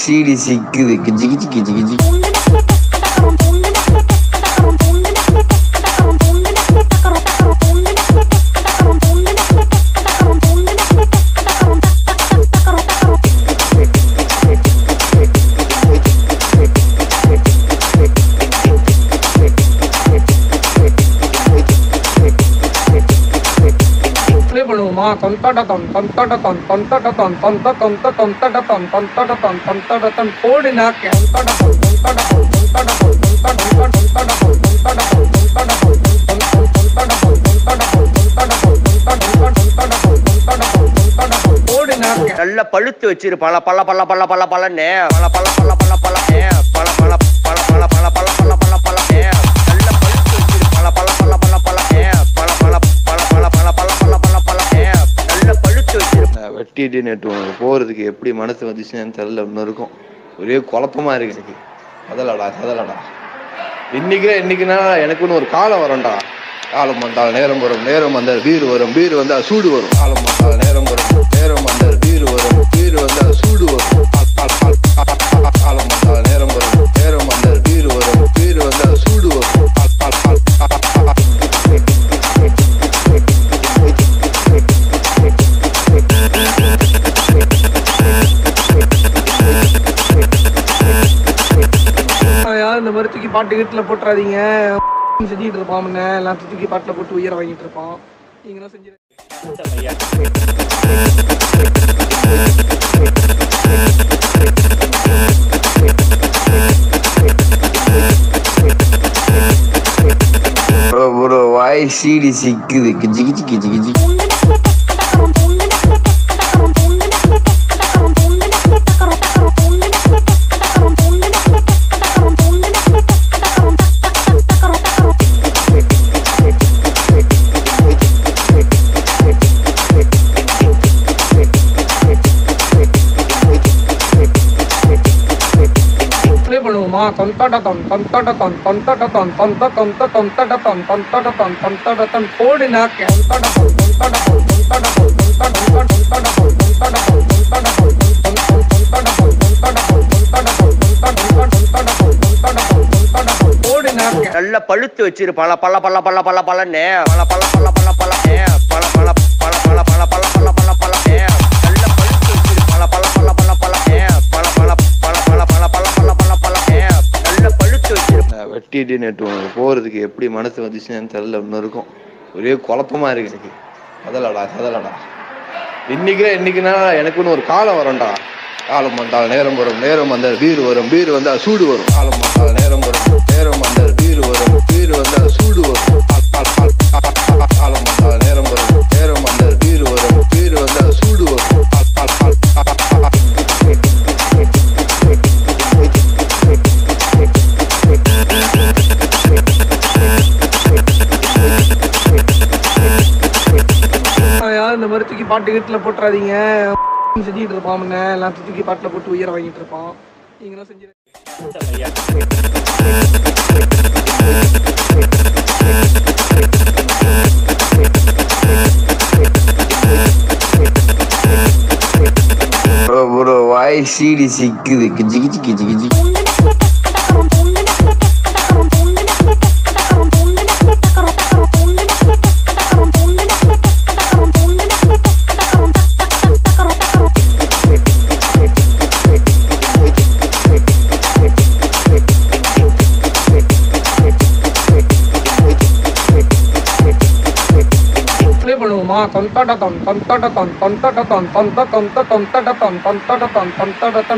CD சிக்குது கிஜி கிஜி கிஜி கிஜி ப்ளே பண்ணுவோமா தொந்தடத்தம் தொந்தடத்தம் தொந்தடத்தம் தொந்த தொந்த தொந்தடத்தம் தொந்தடத்தம் தொந்தடத்தம் போடு நாக்கு தொந்தடத்தம் தொந்தடத்தம் தொந்தடத்தம் தொந்தடத்தம் தொந்தடத்தம் தொந்தடத்தம் தொந்தடத்தம் தொந்தடத்தம் தொந்தடத்தம் தொந்தடத்தம் தொந்தடத்தம் தொந்தடத்தம் போடு நாக்கு நல்லா பழுத்து வச்சிரு பல பல பல பல பல பலன்னு பல பல பல பல பல பல பல பல பல பல பல பல பல பல பல நல்லா பழுத்து வச்சிரு பல பல பல பல பல பல பல பல பல பல பல பல பல பல நல்லா பழுத்து வச்சிரு நான் வெட்டிட்டு நேற்று உனக்கு போகிறதுக்கு எப்படி மனசு வந்துச்சுன்னு தெரில ஒன்று இருக்கும் ஒரே குழப்பமா இருக்கு எனக்கு கதலடா கதலடா இன்னைக்கு இன்னைக்குன்னா எனக்குன்னு ஒரு காலம் வரும்டா காலம் வந்தால் நேரம் வரும் நேரம் வந்தால் பீர் வரும் பீர் வந்தால் சூடு வரும் காலம் வந்தால் நேரம் வரும் நேரம் வந்தால் பீர் வரும் பீர் வந்தால் சூடு வரும் கால், கால், கால், கால், கால், காலம் வந்தால் நேரம் வரும் நேரம் வந்தால் பீர் வரும் பீர் வந்தால் சூடு வரும் கால், கால், கால், கால், கால், கால். யார் இந்த மாதிரி தூக்கி பாட்டு கீட்டில் போட்டுறாதீங்க செஞ்சுட்டு இருப்பான் முன்ன எல்லாம் தூக்கி பாட்டில் போட்டு உயிரை வாங்கிட்டு இருப்பான் நீங்களும் செஞ்சு ப்ரோ ப்ரோ வாய் சீடி சிக்குது கிஜி கிஜி கிஜி கிஜி ப்ளே பண்ணுவோமா தொந்தடத்தம் தொந்தடத்தம் தொந்தடத்தம் தொந்த தொந்த தொந்தடத்தம் தொந்தடத்தம் தொந்தடத்தம் போடு நாக்கு தொந்தடத்தம் தொந்தடத்தம் தொந்தடத்தம் தொந்தடத்தம் தொந்தடத்தம் தொந்தடத்தம் தொந்தடத்தம் தொந்தடத்தம் தொந்தடத்தம் தொந்தடத்தம் தொந்தடத்தம் தொந்தடத்தம் போடு நாக்கு நல்லா பழுத்து வச்சிரு பல பல பல பல பல பலன்னு பல பல பல பல பல பல பல பல பல பல பல பல பல பல பல நல்லா பழுத்து வச்சிரு பல பல பல பல பல பல பல பல பல பல பல பல பல பல நல்லா பழுத்து வச்சிரு நான் வெட்டிட்டு நேற்று உனக்கு போகிறதுக்கு எப்படி மனசு வந்துச்சுன்னு தெரில ஒன்று இருக்கும் ஒரே குழப்பமா இருக்கு எனக்கு கதலடா கதலடா இன்னைக்கு இன்னைக்குன்னா எனக்குன்னு ஒரு காலம் வரும்டா காலம் வந்தால் நேரம் வரும் நேரம் வந்தால் பீர் வரும் பீர் வந்தால் சூடு வரும் காலம் வந்தால் நேரம் வரும் நேரம் வந்தால் பீர் வரும் பீர் வந்தால் சூடு வரும் கால், கால், கால், கால், கால், காலம் வந்தால் நேரம் வரும் நேரம் வந்தால் பீர் வரும் பீர் வந்தால் சூடு வரும் கால், கால், கால், கால், கால், கால். யார் இந்த மாதிரி தூக்கி பாட்டு கீட்டில் போட்டுறாதீங்க செஞ்சுட்டு இருப்பான் முன்ன எல்லாம் தூக்கி பாட்டில் போட்டு உயிரை வாங்கிட்டு இருப்பான் நீங்களும் செஞ்சு ப்ரோ ப்ரோ வாய் சீடி சிக்குது கிஜி கிஜி கிஜி கிஜி ப்ளே பண்ணுவோமா தொந்தடத்தம் தொந்தடத்தம் தொந்தடத்தம் தொந்த தொந்த தொந்தடத்தம் தொந்தடத்தம் தொந்தடத்தம் தொந்தடத்தம்